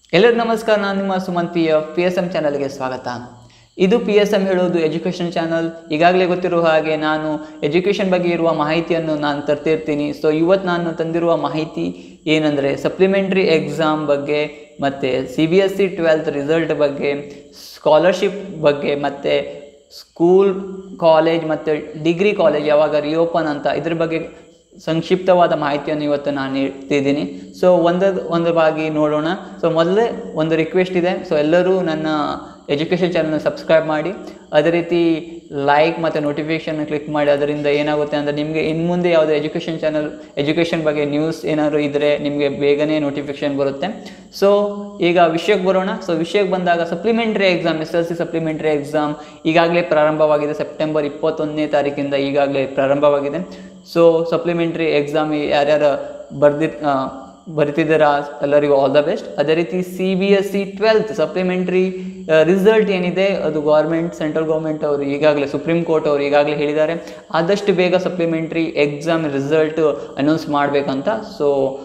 ಎಲ್ಲರಿಗೂ ನಮಸ್ಕಾರ ನಾನು ನಿಮ್ಮ Sumanth P F P S M ಚಾನಲ್ಗೆ ಸ್ವಾಗತ ಇದು ಪಿ ಎಸ್ ಎಮ್ ಹೇಳೋದು ಎಜುಕೇಷನ್ ಚಾನಲ್ ಈಗಾಗಲೇ ಗೊತ್ತಿರುವ ಹಾಗೆ ನಾನು ಎಜುಕೇಷನ್ ಬಗ್ಗೆ ಇರುವ ಮಾಹಿತಿಯನ್ನು ನಾನು ತರ್ತಿರ್ತೀನಿ ಸೊ ಇವತ್ತು ನಾನು ತಂದಿರುವ ಮಾಹಿತಿ ಏನಂದರೆ ಸಪ್ಲಿಮೆಂಟ್ರಿ ಎಕ್ಸಾಮ್ ಬಗ್ಗೆ ಮತ್ತು C B S C twelfth result ಬಗ್ಗೆ ಸ್ಕಾಲರ್ಶಿಪ್ ಬಗ್ಗೆ ಮತ್ತು ಸ್ಕೂಲ್ ಕಾಲೇಜ್ ಮತ್ತು ಡಿಗ್ರಿ ಕಾಲೇಜ್ ಯಾವಾಗ ರಿಓಪನ್ ಅಂತ ಇದ್ರ ಬಗ್ಗೆ ಸಂಕ್ಷಿಪ್ತವಾದ ಮಾಹಿತಿಯನ್ನು ಇವತ್ತು ನಾನು ನೀಡ್ತಿದ್ದೀನಿ ಸೊ ಒಂದದ ಒಂದು ಬಾಗಿ ನೋಡೋಣ ಸೊ ಮೊದಲೇ ಒಂದು ರಿಕ್ವೆಸ್ಟ್ ಇದೆ ಸೊ ಎಲ್ಲರೂ ನನ್ನ ಎಜುಕೇಷನ್ ಚಾನಲ್ನ ಸಬ್ಸ್ಕ್ರೈಬ್ ಮಾಡಿ ಅದೇ ರೀತಿ ಲೈಕ್ ಮತ್ತು ನೋಟಿಫಿಕೇಷನ್ ಕ್ಲಿಕ್ ಮಾಡಿ ಅದರಿಂದ ಏನಾಗುತ್ತೆ ಅಂದರೆ ನಿಮಗೆ ಇನ್ನು ಮುಂದೆ ಯಾವುದೇ ಎಜುಕೇಷನ್ ಚಾನಲ್ ಎಜುಕೇಷನ್ ಬಗ್ಗೆ ನ್ಯೂಸ್ ಏನಾದರೂ ಇದ್ದರೆ ನಿಮಗೆ ಬೇಗನೆ ನೋಟಿಫಿಕೇಷನ್ ಬರುತ್ತೆ ಸೊ ಈಗ ವಿಷಯಕ್ಕೆ ಬರೋಣ ಸೊ ವಿಷಯಕ್ಕೆ ಬಂದಾಗ supplementary exam S L C supplementary exam ಈಗಾಗಲೇ ಪ್ರಾರಂಭವಾಗಿದೆ ಸೆಪ್ಟೆಂಬರ್ ಇಪ್ಪತ್ತೊಂದನೇ ತಾರೀಕಿಂದ ಈಗಾಗಲೇ ಪ್ರಾರಂಭವಾಗಿದೆ ಸೊ ಸಪ್ಲಿಮೆಂಟ್ರಿ ಎಕ್ಸಾಮ್ ಯಾರ್ಯಾರು ಬರ್ದಿ ಬರಿತಿದ್ದೀರಾ ಎಲ್ಲರಿಗೂ ಆಲ್ ದ ಬೆಸ್ಟ್ ಅದೇ ರೀತಿ C B S C twelfth supplementary result ಏನಿದೆ ಅದು ಗೌರ್ಮೆಂಟ್ ಸೆಂಟ್ರಲ್ ಗೌರ್ಮೆಂಟ್ ಅವರು ಈಗಾಗಲೇ ಸುಪ್ರೀಂ ಕೋರ್ಟ್ ಅವರು ಈಗಾಗಲೇ ಹೇಳಿದ್ದಾರೆ ಆದಷ್ಟು ಬೇಗ ಸಪ್ಲಿಮೆಂಟ್ರಿ ಎಕ್ಸಾಮ್ ರಿಸಲ್ಟ್ ಅನೌನ್ಸ್ ಮಾಡಬೇಕಂತ so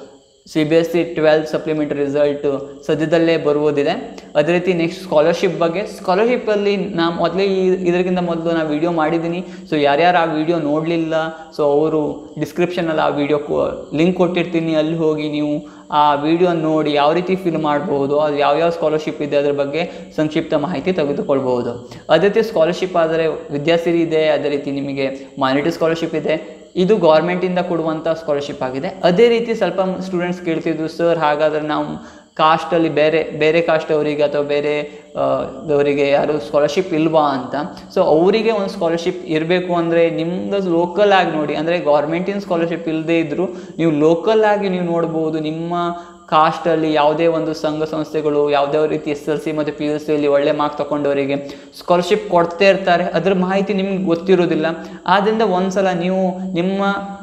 C B S C twelfth supplementary result ಸದ್ಯದಲ್ಲೇ ಬರುವುದಿದೆ ಅದೇ ರೀತಿ ನೆಕ್ಸ್ಟ್ ಸ್ಕಾಲರ್ಶಿಪ್ ಬಗ್ಗೆ ಸ್ಕಾಲರ್ಶಿಪ್ಪಲ್ಲಿ ನಾ ಮೊದಲೇ ಈ ಇದಕ್ಕಿಂತ ಮೊದಲು ನಾನು ವಿಡಿಯೋ ಮಾಡಿದ್ದೀನಿ ಸೊ ಯಾರ್ಯಾರು ಆ ವಿಡಿಯೋ ನೋಡಲಿಲ್ಲ ಸೊ ಅವರು ಡಿಸ್ಕ್ರಿಪ್ಷನಲ್ಲಿ ಆ ವಿಡಿಯೋ ಲಿಂಕ್ ಕೊಟ್ಟಿರ್ತೀನಿ ಅಲ್ಲಿ ಹೋಗಿ ನೀವು ಆ ವಿಡಿಯೋ ನೋಡಿ ಯಾವ ರೀತಿ ಫಿಲ್ ಮಾಡಬಹುದು ಅದು ಯಾವ್ಯಾವ ಸ್ಕಾಲರ್ಶಿಪ್ ಇದೆ ಅದ್ರ ಬಗ್ಗೆ ಸಂಕ್ಷಿಪ್ತ ಮಾಹಿತಿ ತೆಗೆದುಕೊಳ್ಬಹುದು ಅದೇ ರೀತಿ ಸ್ಕಾಲರ್ಶಿಪ್ ಆದರೆ ವಿದ್ಯಾಸಿರಿ ಇದೆ ಅದೇ ರೀತಿ ನಿಮಗೆ ಮಾನಿಟರಿ ಸ್ಕಾಲರ್ಶಿಪ್ ಇದೆ ಇದು ಗೌರ್ಮೆಂಟಿಂದ ಕೊಡುವಂಥ ಸ್ಕಾಲರ್ಶಿಪ್ ಆಗಿದೆ ಅದೇ ರೀತಿ ಸ್ವಲ್ಪ ಸ್ಟೂಡೆಂಟ್ಸ್ ಕೇಳ್ತಿದ್ರು ಸರ್ ಹಾಗಾದರೆ ನಾವು ಕಾಸ್ಟಲ್ಲಿ ಬೇರೆ ಬೇರೆ ಕಾಸ್ಟ್ ಅವರಿಗೆ ಅಥವಾ ಬೇರೆ ಅವರಿಗೆ ಯಾರು ಸ್ಕಾಲರ್ಶಿಪ್ ಇಲ್ವಾ ಅಂತ ಸೊ ಅವರಿಗೆ ಒಂದು ಸ್ಕಾಲರ್ಶಿಪ್ ಇರಬೇಕು ಅಂದರೆ ನಿಮ್ಮದು ಲೋಕಲ್ ಆಗಿ ನೋಡಿ ಅಂದರೆ ಗೌರ್ಮೆಂಟಿನ ಸ್ಕಾಲರ್ಶಿಪ್ ಇಲ್ಲದೇ ಇದ್ದರೂ ನೀವು ಲೋಕಲ್ ಆಗಿ ನೀವು ನೋಡ್ಬೋದು ನಿಮ್ಮ ಕಾಸ್ಟಲ್ಲಿ ಯಾವುದೇ ಒಂದು ಸಂಘ ಸಂಸ್ಥೆಗಳು ಯಾವುದೇ ರೀತಿ ಎಸ್ ಎಲ್ ಸಿ ಮತ್ತು ಪಿ ಯು ಸಿಯಲ್ಲಿ ಒಳ್ಳೆ ಮಾರ್ಕ್ಸ್ ತಗೊಂಡವರಿಗೆ ಸ್ಕಾಲರ್ಶಿಪ್ ಕೊಡ್ತಾ ಇರ್ತಾರೆ ಅದ್ರ ಮಾಹಿತಿ ನಿಮ್ಗೆ ಗೊತ್ತಿರೋದಿಲ್ಲ ಆದ್ದರಿಂದ ಒಂದ್ಸಲ ನೀವು ನಿಮ್ಮ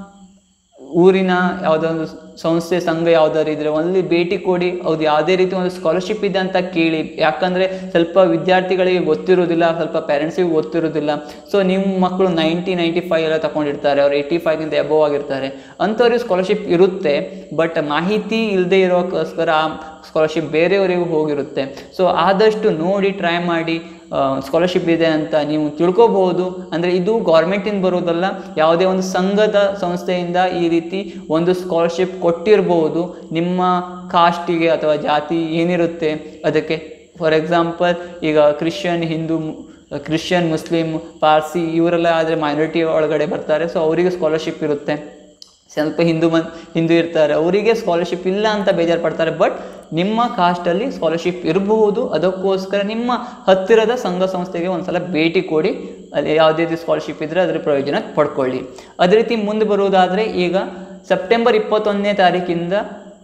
ಊರಿನ ಯಾವುದೋ ಒಂದು ಸಂಸ್ಥೆ ಸಂಘ ಯಾವ್ದಾದ್ರು ಇದ್ರೆ ಅಲ್ಲಿ ಭೇಟಿ ಕೊಡಿ ಅವ್ರು ಯಾವುದೇ ರೀತಿ ಒಂದು ಸ್ಕಾಲರ್ಶಿಪ್ ಇದೆ ಅಂತ ಕೇಳಿ ಯಾಕಂದರೆ ಸ್ವಲ್ಪ ವಿದ್ಯಾರ್ಥಿಗಳಿಗೆ ಗೊತ್ತಿರೋದಿಲ್ಲ ಸ್ವಲ್ಪ ಪೇರೆಂಟ್ಸಿಗೆ ಗೊತ್ತಿರೋದಿಲ್ಲ ಸೊ ನಿಮ್ಮ ಮಕ್ಕಳು ನೈಂಟಿ ನೈಂಟಿ ಫೈವ್ ಎಲ್ಲ ತಗೊಂಡಿರ್ತಾರೆ ಅವ್ರು ಏಯ್ಟಿ ಫೈವ್ಗಿಂತ ಎಬೋವ್ ಆಗಿರ್ತಾರೆ ಅಂಥವ್ರಿಗೆ ಸ್ಕಾಲರ್ಶಿಪ್ ಇರುತ್ತೆ ಬಟ್ ಮಾಹಿತಿ ಇಲ್ಲದೆ ಇರೋಕ್ಕೋಸ್ಕರ ಆ ಸ್ಕಾಲರ್ಶಿಪ್ ಬೇರೆಯವರಿಗೂ ಹೋಗಿರುತ್ತೆ ಸೊ ಆದಷ್ಟು ನೋಡಿ ಟ್ರೈ ಮಾಡಿ ಸ್ಕಾಲರ್ಶಿಪ್ ಇದೆ ಅಂತ ನೀವು ತಿಳ್ಕೊಬಹುದು ಅಂದರೆ ಇದು ಗೌರ್ಮೆಂಟಿಂದ ಬರೋದಲ್ಲ ಯಾವುದೇ ಒಂದು ಸಂಘದ ಸಂಸ್ಥೆಯಿಂದ ಈ ರೀತಿ ಒಂದು ಸ್ಕಾಲರ್ಶಿಪ್ ಕೊಟ್ಟಿರ್ಬೋದು ನಿಮ್ಮ ಕಾಸ್ಟಿಗೆ ಅಥವಾ ಜಾತಿ ಏನಿರುತ್ತೆ ಅದಕ್ಕೆ ಫಾರ್ ಎಕ್ಸಾಂಪಲ್ ಈಗ ಕ್ರಿಶ್ಚಿಯನ್ ಹಿಂದೂ ಕ್ರಿಶ್ಚಿಯನ್ ಮುಸ್ಲಿಂ ಪಾರ್ಸಿ ಇವರೆಲ್ಲ ಆದರೆ ಮೈನಾರಿಟಿ ಒಳಗಡೆ ಬರ್ತಾರೆ ಸೊ ಅವರಿಗೆ ಸ್ಕಾಲರ್ಶಿಪ್ ಇರುತ್ತೆ ಸ್ವಲ್ಪ ಹಿಂದೂ ಮನ್ ಹಿಂದೂ ಇರ್ತಾರೆ ಅವರಿಗೆ ಸ್ಕಾಲರ್ಶಿಪ್ ಇಲ್ಲ ಅಂತ ಬೇಜಾರು ಪಡ್ತಾರೆ ಬಟ್ ನಿಮ್ಮ ಕಾಸ್ಟಲ್ಲಿ ಸ್ಕಾಲರ್ಶಿಪ್ ಇರಬಹುದು ಅದಕ್ಕೋಸ್ಕರ ನಿಮ್ಮ ಹತ್ತಿರದ ಸಂಘ ಸಂಸ್ಥೆಗೆ ಒಂದ್ಸಲ ಭೇಟಿ ಕೊಡಿ ಅಲ್ಲಿ ಯಾವುದೇ ರೀತಿ ಸ್ಕಾಲರ್ಶಿಪ್ ಇದ್ದರೆ ಅದರ ಪ್ರಯೋಜನ ಪಡ್ಕೊಳ್ಳಿ ಅದೇ ರೀತಿ ಮುಂದೆ ಬರುವುದಾದರೆ ಈಗ ಸೆಪ್ಟೆಂಬರ್ ಇಪ್ಪತ್ತೊಂದನೇ ತಾರೀಕಿಂದ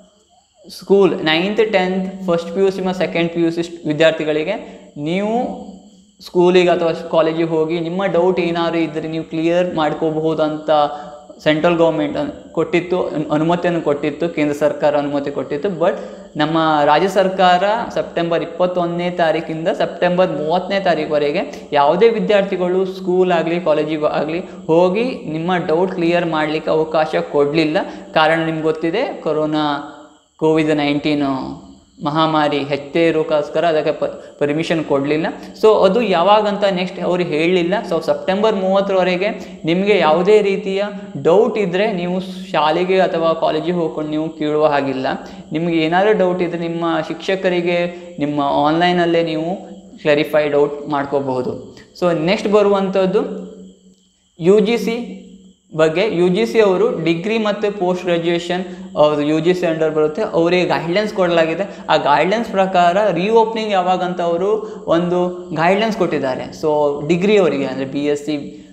school ninth tenth first P U C ಮತ್ತು ಸೆಕೆಂಡ್ ಪಿ ಯು ಸಿ ವಿದ್ಯಾರ್ಥಿಗಳಿಗೆ ನೀವು ಸ್ಕೂಲಿಗೆ ಅಥವಾ ಕಾಲೇಜಿಗೆ ಹೋಗಿ ನಿಮ್ಮ ಡೌಟ್ ಏನಾದ್ರು ಇದ್ದರೆ ನೀವು ಕ್ಲಿಯರ್ ಮಾಡ್ಕೋಬಹುದು ಅಂತ ಸೆಂಟ್ರಲ್ ಗೌರ್ಮೆಂಟ್ ಕೊಟ್ಟಿತ್ತು ಅನುಮತಿಯನ್ನು ಕೊಟ್ಟಿತ್ತು ಕೇಂದ್ರ ಸರ್ಕಾರ ಅನುಮತಿ ಕೊಟ್ಟಿತ್ತು ಬಟ್ ನಮ್ಮ ರಾಜ್ಯ ಸರ್ಕಾರ ಸೆಪ್ಟೆಂಬರ್ ಇಪ್ಪತ್ತೊಂದನೇ ತಾರೀಕಿಂದ ಸೆಪ್ಟೆಂಬರ್ ಮೂವತ್ತನೇ ತಾರೀಕುವರೆಗೆ ಯಾವುದೇ ವಿದ್ಯಾರ್ಥಿಗಳು ಸ್ಕೂಲ್ ಆಗಲಿ ಕಾಲೇಜಿಗೂ ಆಗಲಿ ಹೋಗಿ ನಿಮ್ಮ ಡೌಟ್ ಕ್ಲಿಯರ್ ಮಾಡಲಿಕ್ಕೆ ಅವಕಾಶ ಕೊಡಲಿಲ್ಲ ಕಾರಣ ನಿಮ್ಗೆ ಗೊತ್ತಿದೆ ಕೊರೋನಾ ಕೋವಿಡ್ ನೈನ್ಟೀನು ಮಹಾಮಾರಿ ಹೆಚ್ಚೇ ಇರೋಕ್ಕೋಸ್ಕರ ಅದಕ್ಕೆ ಪ ಪರ್ಮಿಷನ್ ಕೊಡಲಿಲ್ಲ ಸೊ ಅದು ಯಾವಾಗಂತ ನೆಕ್ಸ್ಟ್ ಅವರು ಹೇಳಲಿಲ್ಲ ಸೊ ಸೆಪ್ಟೆಂಬರ್ ಮೂವತ್ತರವರೆಗೆ ನಿಮಗೆ ಯಾವುದೇ ರೀತಿಯ ಡೌಟ್ ಇದ್ದರೆ ನೀವು ಶಾಲೆಗೆ ಅಥವಾ ಕಾಲೇಜಿಗೆ ಹೋಗ್ಕೊಂಡು ನೀವು ಕೇಳುವ ಹಾಗಿಲ್ಲ ನಿಮಗೆ ಏನಾದರೂ ಡೌಟ್ ಇದ್ದರೆ ನಿಮ್ಮ ಶಿಕ್ಷಕರಿಗೆ ನಿಮ್ಮ ಆನ್ಲೈನಲ್ಲೇ ನೀವು ಕ್ಲಾರಿಫೈ ಡೌಟ್ ಮಾಡ್ಕೋಬಹುದು ಸೊ ನೆಕ್ಸ್ಟ್ ಬರುವಂಥದ್ದು ಯು ಜಿ ಸಿ ಬಗ್ಗೆ ಯು ಜಿ ಸಿ ಅವರು ಡಿಗ್ರಿ ಮತ್ತು ಪೋಸ್ಟ್ ಗ್ರ್ಯಾಜುಯೇಷನ್ ಅವ್ರದ್ದು ಯು ಜಿ ಸಿ ಅಂಡರ್ ಬರುತ್ತೆ ಅವರಿಗೆ ಗೈಡ್ಲೈನ್ಸ್ ಕೊಡಲಾಗಿದೆ ಆ ಗೈಡ್ಲೈನ್ಸ್ ಪ್ರಕಾರ ರೀಓಪನಿಂಗ್ ಯಾವಾಗಂತ ಅವರು ಒಂದು ಗೈಡ್ಲೈನ್ಸ್ ಕೊಟ್ಟಿದ್ದಾರೆ ಸೊ ಡಿಗ್ರಿ ಅವರಿಗೆ ಅಂದರೆ B S C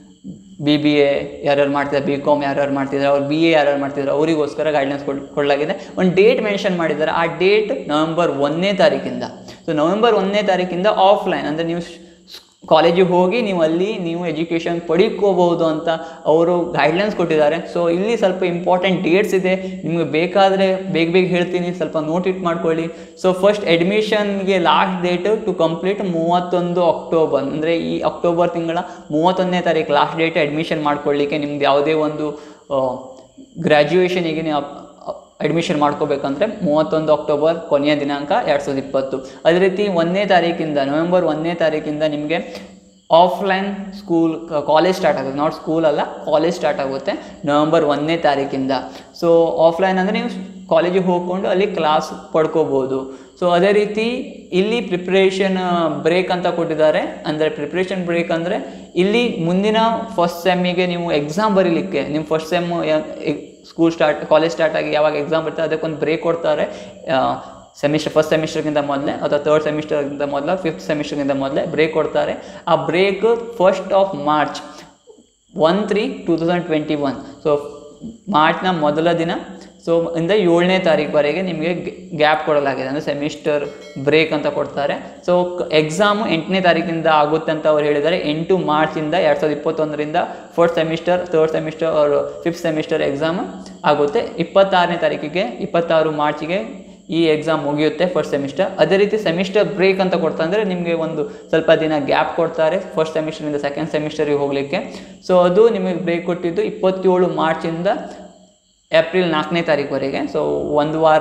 B B A ಯಾರ್ಯಾರು ಮಾಡ್ತಿದ್ದಾರೆ ಬಿ ಕಾಮ್ ಯಾರ್ಯಾರು ಮಾಡ್ತಿದ್ದಾರೆ ಅವ್ರು ಬಿ ಎ ಯಾರ್ಯಾರು ಮಾಡ್ತಿದ್ದಾರೆ ಅವರಿಗೋಸ್ಕರ ಗೈಡ್ಲೈನ್ಸ್ ಕೊಡ್ ಕೊಡಲಾಗಿದೆ ಒಂದು ಡೇಟ್ ಮೆನ್ಷನ್ ಮಾಡಿದ್ದಾರೆ ಆ ಡೇಟ್ ನವೆಂಬರ್ ಒಂದನೇ ತಾರೀಕಿಂದ ಸೊ ನವೆಂಬರ್ ಒಂದನೇ ತಾರೀಕಿಂದ ಆಫ್ಲೈನ್ ಅಂದರೆ ನೀವು ಕಾಲೇಜಿಗೆ ಹೋಗಿ ನೀವು ಅಲ್ಲಿ ನೀವು ಎಜುಕೇಷನ್ ಪಡ್ಕೋಬಹುದು ಅಂತ ಅವರು ಗೈಡ್ಲೈನ್ಸ್ ಕೊಟ್ಟಿದ್ದಾರೆ ಸೊ ಇಲ್ಲಿ ಸ್ವಲ್ಪ ಇಂಪಾರ್ಟೆಂಟ್ ಡೇಟ್ಸ್ ಇದೆ ನಿಮಗೆ ಬೇಕಾದರೆ ಬೇಗ ಬೇಗ ಹೇಳ್ತೀನಿ ಸ್ವಲ್ಪ ನೋಟ್ ಇಟ್ ಮಾಡ್ಕೊಳ್ಳಿ ಸೊ ಫಸ್ಟ್ ಅಡ್ಮಿಷನ್ಗೆ ಲಾಸ್ಟ್ ಡೇಟ್ ಟು ಕಂಪ್ಲೀಟ್ ಮೂವತ್ತೊಂದು ಅಕ್ಟೋಬರ್ ಅಂದರೆ ಈ ಅಕ್ಟೋಬರ್ ತಿಂಗಳ ಮೂವತ್ತೊಂದನೇ ತಾರೀಕು ಲಾಸ್ಟ್ ಡೇಟ್ ಅಡ್ಮಿಷನ್ ಮಾಡ್ಕೊಳ್ಳಿಕ್ಕೆ ನಿಮ್ದು ಯಾವುದೇ ಒಂದು ಗ್ರ್ಯಾಜುಯೇಷನಿಗೆ ನೀವು ಅಡ್ಮಿಷನ್ ಮಾಡ್ಕೋಬೇಕಂದ್ರೆ ಮೂವತ್ತೊಂದು ಅಕ್ಟೋಬರ್ ಕೊನೆಯ ದಿನಾಂಕ ಎರಡು ಸಾವಿರದ ಇಪ್ಪತ್ತು ಅದೇ ರೀತಿ ಒಂದನೇ ತಾರೀಕಿಂದ ನವೆಂಬರ್ ಒಂದನೇ ತಾರೀಕಿಂದ ನಿಮಗೆ ಆಫ್ಲೈನ್ ಸ್ಕೂಲ್ ಕಾಲೇಜ್ ಸ್ಟಾರ್ಟ್ ಆಗುತ್ತೆ ನಾಟ್ ಸ್ಕೂಲ್ ಅಲ್ಲ ಕಾಲೇಜ್ ಸ್ಟಾರ್ಟ್ ಆಗುತ್ತೆ ನವೆಂಬರ್ ಒಂದನೇ ತಾರೀಕಿಂದ ಸೊ ಆಫ್ಲೈನ್ ಅಂದರೆ ನೀವು ಕಾಲೇಜಿಗೆ ಹೋಗ್ಕೊಂಡು ಅಲ್ಲಿ ಕ್ಲಾಸ್ ಪಡ್ಕೋಬೋದು ಸೊ ಅದೇ ರೀತಿ ಇಲ್ಲಿ ಪ್ರಿಪ್ರೇಷನ್ ಬ್ರೇಕ್ ಅಂತ ಕೊಟ್ಟಿದ್ದಾರೆ ಅಂದರೆ ಪ್ರಿಪ್ರೇಷನ್ ಬ್ರೇಕ್ ಅಂದರೆ ಇಲ್ಲಿ ಮುಂದಿನ ಫಸ್ಟ್ ಸೆಮ್ಮಿಗೆ ನೀವು ಎಕ್ಸಾಮ್ ಬರೀಲಿಕ್ಕೆ ನಿಮ್ಮ first sem school start college start ಆಗಿ ಯಾವಾಗ ಎಕ್ಸಾಮ್ ಬರ್ತದೆ ಅದಕ್ಕೊಂದು ಬ್ರೇಕ್ ಕೊಡ್ತಾರೆ ಸೆಮಿಸ್ಟರ್ ಫಸ್ಟ್ ಸೆಮಿಸ್ಟರ್ಗಿಂತ ಮೊದಲೇ ಅಥವಾ ತರ್ಡ್ ಸೆಮಿಸ್ಟರ್ಗಿಂತ ಮೊದಲ ಫಿಫ್ತ್ ಸೆಮಿಸ್ಟರ್ಗಿಂತ ಮೊದಲೇ ಬ್ರೇಕ್ ಕೊಡ್ತಾರೆ ಆ break first of March one three two thousand twenty one so ಮಾರ್ಚ್ನ ಮೊದಲ ದಿನ ಸೊ ಇಂದ ಏಳನೇ ತಾರೀಕುವರೆಗೆ ನಿಮಗೆ ಗ್ಯಾಪ್ ಕೊಡಲಾಗಿದೆ ಅಂದರೆ ಸೆಮಿಸ್ಟರ್ ಬ್ರೇಕ್ ಅಂತ ಕೊಡ್ತಾರೆ ಸೊ ಎಕ್ಸಾಮು ಎಂಟನೇ ತಾರೀಕಿಂದ ಆಗುತ್ತೆ ಅಂತ ಅವ್ರು ಹೇಳಿದ್ದಾರೆ ಎಂಟು ಮಾರ್ಚಿಂದ ಎರಡು ಸಾವಿರದ ಇಪ್ಪತ್ತೊಂದರಿಂದ ಫೋರ್ತ್ ಸೆಮಿಸ್ಟರ್ ಥರ್ಡ್ ಸೆಮಿಸ್ಟರ್ ಅವ್ರ ಫಿಫ್ತ್ ಸೆಮಿಸ್ಟರ್ ಎಕ್ಸಾಮ್ ಆಗುತ್ತೆ ಇಪ್ಪತ್ತಾರನೇ ತಾರೀಕಿಗೆ ಇಪ್ಪತ್ತಾರು ಮಾರ್ಚಿಗೆ ಈ ಎಕ್ಸಾಮ್ ಮುಗಿಯುತ್ತೆ ಫಸ್ಟ್ ಸೆಮಿಸ್ಟರ್ ಅದೇ ರೀತಿ ಸೆಮಿಸ್ಟರ್ ಬ್ರೇಕ್ ಅಂತ ಕೊಡ್ತಾ ಅಂದರೆ ನಿಮಗೆ ಒಂದು ಸ್ವಲ್ಪ ದಿನ ಗ್ಯಾಪ್ ಕೊಡ್ತಾರೆ ಫಸ್ಟ್ ಸೆಮಿಸ್ಟರಿಂದ ಸೆಕೆಂಡ್ ಸೆಮಿಸ್ಟರಿಗೆ ಹೋಗಲಿಕ್ಕೆ ಸೊ ಅದು ನಿಮಗೆ ಬ್ರೇಕ್ ಕೊಟ್ಟಿದ್ದು ಇಪ್ಪತ್ತೇಳು ಮಾರ್ಚಿಂದ ಏಪ್ರಿಲ್ ನಾಲ್ಕನೇ ತಾರೀಕುವರೆಗೆ ಸೊ ಒಂದು ವಾರ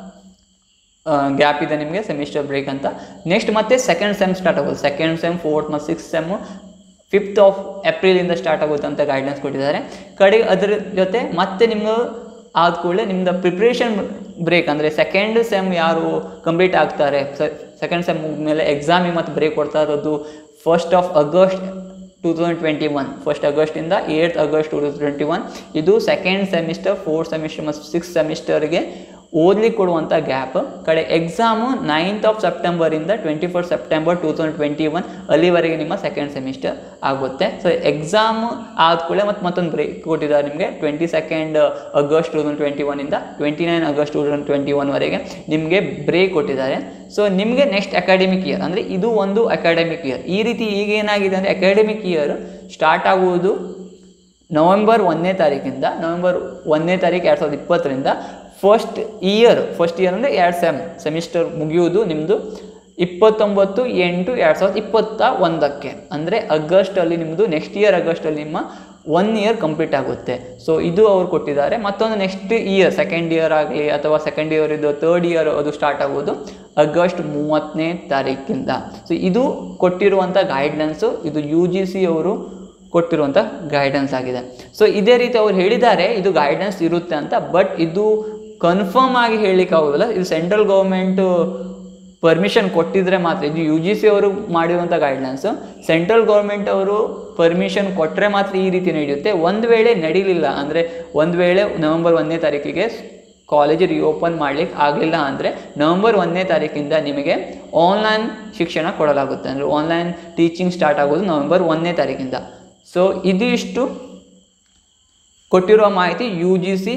ಗ್ಯಾಪ್ ಇದೆ ನಿಮಗೆ ಸೆಮಿಸ್ಟರ್ ಬ್ರೇಕ್ ಅಂತ ನೆಕ್ಸ್ಟ್ ಮತ್ತೆ ಸೆಕೆಂಡ್ ಸೆಮ್ ಸ್ಟಾರ್ಟ್ ಆಗೋದು ಸೆಕೆಂಡ್ ಸೆಮ್ ಫೋರ್ತ್ ಮತ್ತು ಸಿಕ್ಸ್ ಸೆಮ್ಮು ಫಿಫ್ತ್ ಆಫ್ ಏಪ್ರಿಲಿಂದ ಸ್ಟಾರ್ಟ್ ಆಗುತ್ತೆ ಅಂತ ಗೈಡ್ಲೈನ್ಸ್ ಕೊಟ್ಟಿದ್ದಾರೆ ಕಡೆಗೆ ಅದರ ಜೊತೆ ಮತ್ತೆ ನಿಮ್ಗೆ ಆದ ಕೂಡಲೇ ನಿಮ್ದು ಪ್ರಿಪ್ರೇಷನ್ ಬ್ರೇಕ್ ಅಂದರೆ ಸೆಕೆಂಡ್ ಸೆಮ್ ಯಾರು ಕಂಪ್ಲೀಟ್ ಆಗ್ತಾರೆ ಸೆಕೆಂಡ್ ಸೆಮ್ ಮುಗಿದ್ಮೇಲೆ ಎಕ್ಸಾಮಿಗೆ ಮತ್ತೆ ಬ್ರೇಕ್ ಕೊಡ್ತಾ ಇರೋದು first of August two thousand twenty one first ಆಗಸ್ಟಿಂದ eighth August two thousand twenty one ಇದು ಸೆಕೆಂಡ್ ಸೆಮಿಸ್ಟರ್ ಫೋರ್ತ್ ಸೆಮಿಸ್ಟರ್ ಮತ್ತು ಸಿಕ್ಸ್ ಸೆಮಿಸ್ಟರ್ಗೆ ಓದ್ಲಿಕ್ಕೆ ಕೊಡುವಂಥ ಗ್ಯಾಪ್ ಕಡೆ ಎಕ್ಸಾಮು ನೈನ್ತ್ ಆಫ್ ಸೆಪ್ಟೆಂಬರಿಂದ twenty four September two thousand twenty one ಅಲ್ಲಿವರೆಗೆ ನಿಮ್ಮ ಸೆಕೆಂಡ್ ಸೆಮಿಸ್ಟರ್ ಆಗುತ್ತೆ ಸೊ ಎಕ್ಸಾಮ್ ಆದ ಕೂಡಲೇ ಮತ್ತು ಮತ್ತೊಂದು ಬ್ರೇಕ್ ಕೊಟ್ಟಿದ್ದಾರೆ ನಿಮಗೆ twenty second August two thousand twenty ಒನ್ನಿಂದ twenty nine August two thousand twenty ಒನ್ವರೆಗೆ ನಿಮಗೆ ಬ್ರೇಕ್ ಕೊಟ್ಟಿದ್ದಾರೆ ಸೊ ನಿಮಗೆ ನೆಕ್ಸ್ಟ್ ಅಕಾಡೆಮಿಕ್ ಇಯರ್ ಅಂದರೆ ಇದು ಒಂದು ಅಕಾಡೆಮಿಕ್ ಇಯರ್ ಈ ರೀತಿ ಈಗ ಏನಾಗಿದೆ ಅಂದರೆ ಅಕಾಡೆಮಿಕ್ ಇಯರ್ ಸ್ಟಾರ್ಟ್ ಆಗುವುದು ನವೆಂಬರ್ ಒಂದನೇ ತಾರೀಕಿಂದ ನವೆಂಬರ್ ಒಂದನೇ ತಾರೀಕು ಎರಡು ಸಾವಿರದ ಇಪ್ಪತ್ತರಿಂದ ಫಸ್ಟ್ ಇಯರ್ ಫಸ್ಟ್ ಇಯರ್ ಅಂದರೆ ಎರಡು ಸೆಮ್ ಸೆಮಿಸ್ಟರ್ ಮುಗಿಯುವುದು ನಿಮ್ಮದು ಇಪ್ಪತ್ತೊಂಬತ್ತು ಎಂಟು ಎರಡು ಸಾವಿರದ ಇಪ್ಪತ್ತ ಒಂದಕ್ಕೆ ಅಂದರೆ ಆಗಸ್ಟಲ್ಲಿ ನಿಮ್ಮದು ನೆಕ್ಸ್ಟ್ ಇಯರ್ ಆಗಸ್ಟಲ್ಲಿ ನಿಮ್ಮ ಒನ್ ಇಯರ್ ಕಂಪ್ಲೀಟ್ ಆಗುತ್ತೆ ಸೊ ಇದು ಅವ್ರು ಕೊಟ್ಟಿದ್ದಾರೆ ಮತ್ತೊಂದು ನೆಕ್ಸ್ಟ್ ಇಯರ್ ಸೆಕೆಂಡ್ ಇಯರ್ ಆಗಲಿ ಅಥವಾ ಸೆಕೆಂಡ್ ಇಯರ್ ಇದು ತರ್ಡ್ ಇಯರ್ ಅದು ಸ್ಟಾರ್ಟ್ ಆಗೋದು ಆಗಸ್ಟ್ ಮೂವತ್ತನೇ ತಾರೀಕಿಂದ ಸೊ ಇದು ಕೊಟ್ಟಿರುವಂಥ ಗೈಡ್ಲೈನ್ಸು ಇದು ಯು ಜಿ ಸಿ ಅವರು ಕೊಟ್ಟಿರುವಂಥ ಗೈಡೆನ್ಸ್ ಆಗಿದೆ ಸೊ ಇದೇ ರೀತಿ ಅವ್ರು ಹೇಳಿದ್ದಾರೆ ಇದು ಗೈಡೆನ್ಸ್ ಇರುತ್ತೆ ಅಂತ ಬಟ್ ಇದು ಕನ್ಫರ್ಮ್ ಆಗಿ ಹೇಳಲಿಕ್ಕೆ ಆಗೋದಿಲ್ಲ ಇದು ಸೆಂಟ್ರಲ್ ಗೌರ್ಮೆಂಟು ಪರ್ಮಿಷನ್ ಕೊಟ್ಟಿದ್ರೆ ಮಾತ್ರ ಇದು ಯು ಜಿ ಸಿ ಅವರು ಮಾಡಿರುವಂಥ ಗೈಡ್ಲೈನ್ಸು ಸೆಂಟ್ರಲ್ ಗೌರ್ಮೆಂಟ್ ಅವರು ಪರ್ಮಿಷನ್ ಕೊಟ್ಟರೆ ಮಾತ್ರ ಈ ರೀತಿ ನಡೆಯುತ್ತೆ ಒಂದು ವೇಳೆ ನಡೀಲಿಲ್ಲ ಅಂದರೆ ಒಂದು ವೇಳೆ ನವೆಂಬರ್ ಒಂದನೇ ತಾರೀಕಿಗೆ ಕಾಲೇಜ್ ರಿಓಪನ್ ಮಾಡ್ಲಿಕ್ಕೆ ಆಗಲಿಲ್ಲ ಅಂದರೆ ನವೆಂಬರ್ ಒಂದನೇ ತಾರೀಕಿಂದ ನಿಮಗೆ ಆನ್ಲೈನ್ ಶಿಕ್ಷಣ ಕೊಡಲಾಗುತ್ತೆ ಅಂದರೆ ಆನ್ಲೈನ್ ಟೀಚಿಂಗ್ ಸ್ಟಾರ್ಟ್ ಆಗೋದು ನವೆಂಬರ್ ಒಂದನೇ ತಾರೀಕಿಂದ ಸೊ ಇದಿಷ್ಟು ಕೊಟ್ಟಿರುವ ಮಾಹಿತಿ ಯು ಜಿ ಸಿ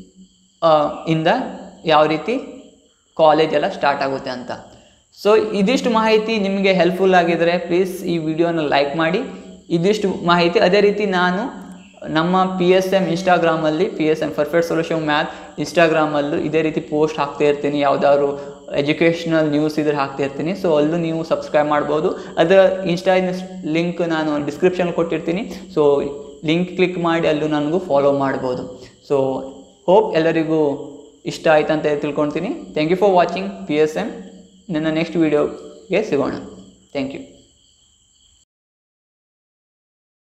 ಇಂದ ಯಾವ ರೀತಿ ಕಾಲೇಜ್ ಎಲ್ಲ ಸ್ಟಾರ್ಟ್ ಆಗುತ್ತೆ ಅಂತ ಸೊ ಇದಿಷ್ಟು ಮಾಹಿತಿ ನಿಮಗೆ ಹೆಲ್ಪ್ಫುಲ್ ಆಗಿದ್ದರೆ ಪ್ಲೀಸ್ ಈ ವಿಡಿಯೋನ ಲೈಕ್ ಮಾಡಿ ಇದಿಷ್ಟು ಮಾಹಿತಿ ಅದೇ ರೀತಿ ನಾನು ನಮ್ಮ ಪಿ ಎಸ್ ಎಮ್ ಇನ್ಸ್ಟಾಗ್ರಾಮಲ್ಲಿ P S M perfect solution math ಇನ್ಸ್ಟಾಗ್ರಾಮಲ್ಲೂ ಇದೇ ರೀತಿ ಪೋಸ್ಟ್ ಹಾಕ್ತಾ ಇರ್ತೀನಿ ಯಾವುದಾದ್ರು ಎಜುಕೇಷ್ನಲ್ ನ್ಯೂಸ್ ಇದ್ರೆ ಹಾಕ್ತಾ ಇರ್ತೀನಿ ಸೊ ಅಲ್ಲೂ ನೀವು ಸಬ್ಸ್ಕ್ರೈಬ್ ಮಾಡ್ಬೋದು ಅದರ ಇನ್ಸ್ಟಾ ಲಿಂಕ್ ನಾನು ಡಿಸ್ಕ್ರಿಪ್ಷನ್ ಕೊಟ್ಟಿರ್ತೀನಿ ಸೊ ಲಿಂಕ್ ಕ್ಲಿಕ್ ಮಾಡಿ ಅಲ್ಲೂ ನನಗೂ ಫಾಲೋ ಮಾಡ್ಬೋದು ಸೊ ಹೋಪ್ ಎಲ್ಲರಿಗೂ ಇಷ್ಟ ಆಯ್ತು ಅಂತ ತಿಳ್ಕೊಳ್ತೀನಿ thank you for watching P S M ನನ್ನ ನೆಕ್ಸ್ಟ್ ವೀಡಿಯೋಗೆ ಸಿಗೋಣ ಥ್ಯಾಂಕ್ ಯು